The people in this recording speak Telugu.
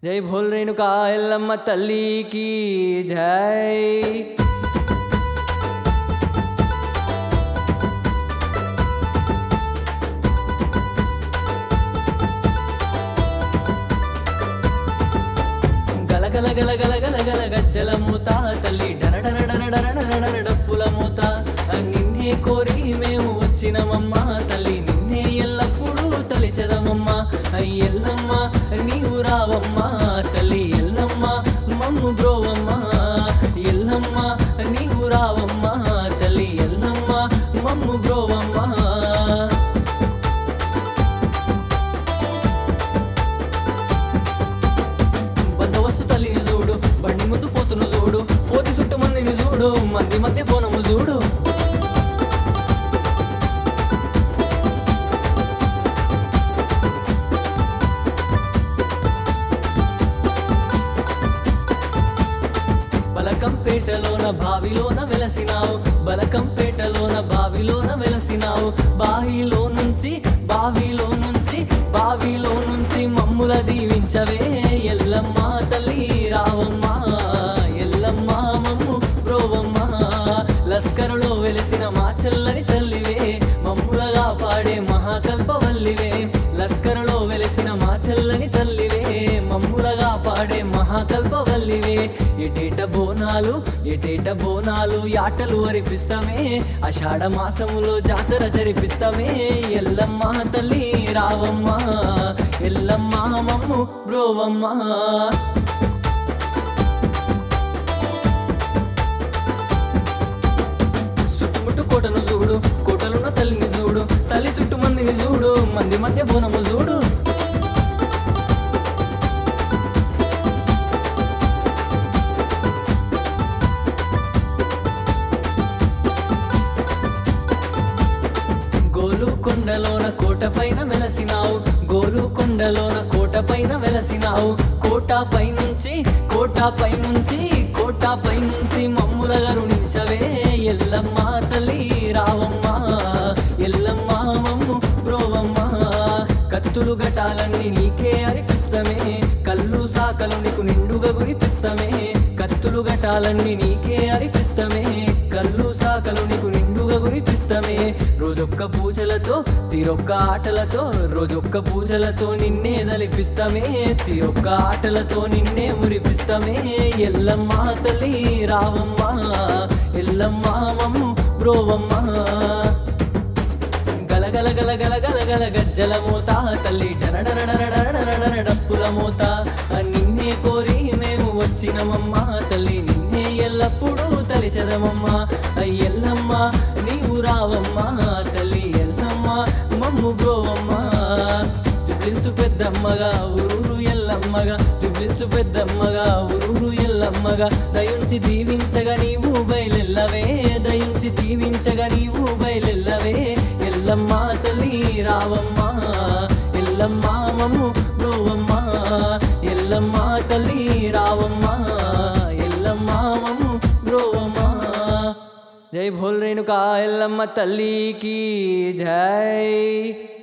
జై భోల్ రేణుకా ఎల్లమ్మ తల్లికి జై గలగల గల గల గల గల గజ్జల మూత తల్లి డర డర డర డర డర డర డప్పుల మూత నిన్నే కోరి మేము వచ్చినమమ్మ తల్లి నిన్నే ఎల్లప్పుడూ తలిచదమమ్మ ఎల్లమ్మ నీవు రావమ్మ తల్లి ఎల్లమ్మ మమ్ము బ్రోవమ్మ ఎల్లమ్మ నీవు రావమ్మ తల్లి ఎల్లమ్మ మమ్ము బ్రోవమ్మ బందవస్తు తల్లిని చూడు బండి ముందు పోతును చూడు పోతి చుట్టు మందిని చూడు మంది మధ్య పోనము చూడు బలకంపేటలోన బావిలోన వెలసినావు బలకంపేటలోన బావిలోన వెలసినావు బావిలో నుంచి బావిలో నుంచి బావిలో నుంచి మమ్ముల దీవించవే ఎల్లమ్మ తల్లి రావమ్మ ఎల్లమ్మ మమ్ము బ్రోవమ్మ లస్కరులో వెలిసిన మా చెల్లని తల్లివే మమ్ములగా పాడే మహాకల్పవల్లివే లస్కరులో వెలిసిన మా చెల్లని తల్లివే మమ్ములగా పాడే మహాకల్పవల్లివే ఎటేట బోనాలు ఎటేట బోనాలు యాటలు అరిపిస్తామే ఆషాఢ మాసములో జాతర జరిపిస్తామే ఎల్లమ్మ తల్లి రావమ్మ ఎల్లమ్మ మమ్ము బ్రోవమ్మ చుట్టుముట్టు కోటను చూడు కోటలున్న తల్లిని చూడు తల్లి చుట్టు మందిని చూడు మంది మధ్య బోనము చూడు గోలు కొండలోన కోట పైన వెలసినావు గోలు కొండలోన కోట పైన వెలసినావు కోట పైనుంచి కోట పైనుంచి కోట పైనుంచి మమ్ముల గరుణించవే ఎల్లమ్మ తల్లి రావమ్మ ఎల్లమ్మ మమ్ము బ్రోవమ్మ కత్తులు గటాలన్నీ నీకే అరిపిస్తమే కళ్ళు సాకలు నీకు నిండుగా గురిపిస్తమే కత్తులు గటాలన్నీ నీకే అరిపిస్తమే కళ్ళు సాకలు నీకు నిండుగా గురిపిస్తమే రోజొక్క పూజలతో తీరొక్క ఆటలతో రోజొక్క పూజలతో నిన్నే దలిపిస్తమే తీరొక్క ఆటలతో నిన్నే మురిపిస్తమే ఎల్లమ్మ తల్లి రావమ్మ ఎల్లమ్మ మమ్ము బ్రోవమ్మ గలగల గల గల గల గల గజ్జల మూత తల్లి డర డర డర డర డర డర డప్పుల మూత నిన్నే కోరి మేము వచ్చినమమ్మ తల్లి నిన్నే ఎల్లప్పుడూ తలిచదమమ్మ ఎల్లమ్మ నీవు రావమ్మ తల్లి ఎల్లమ్మ మమ్ము గోవమ్మ జుబ్లించు పెద్దమ్మగా ఊరూరు ఎల్లమ్మగా జుబ్లించు పెద్దమ్మగా ఊరూరు ఎల్లమ్మగా దయుంచి దీవించగా నీవు బయలెల్లవే దయుంచి దీవించగా నీవు బయలెల్లవే ఎల్లమ్మ తల్లి రావమ్మ ఎల్లమ్మ మమ్ము బ్రోవమ్మ ఎల్లమ్మ తల్లి రావమ్మ ఎల్లమ్మ మమ్ము బ్రోవమ్మ జై భోల్ రేణుకా ఎల్లమ్మ తల్లికి జై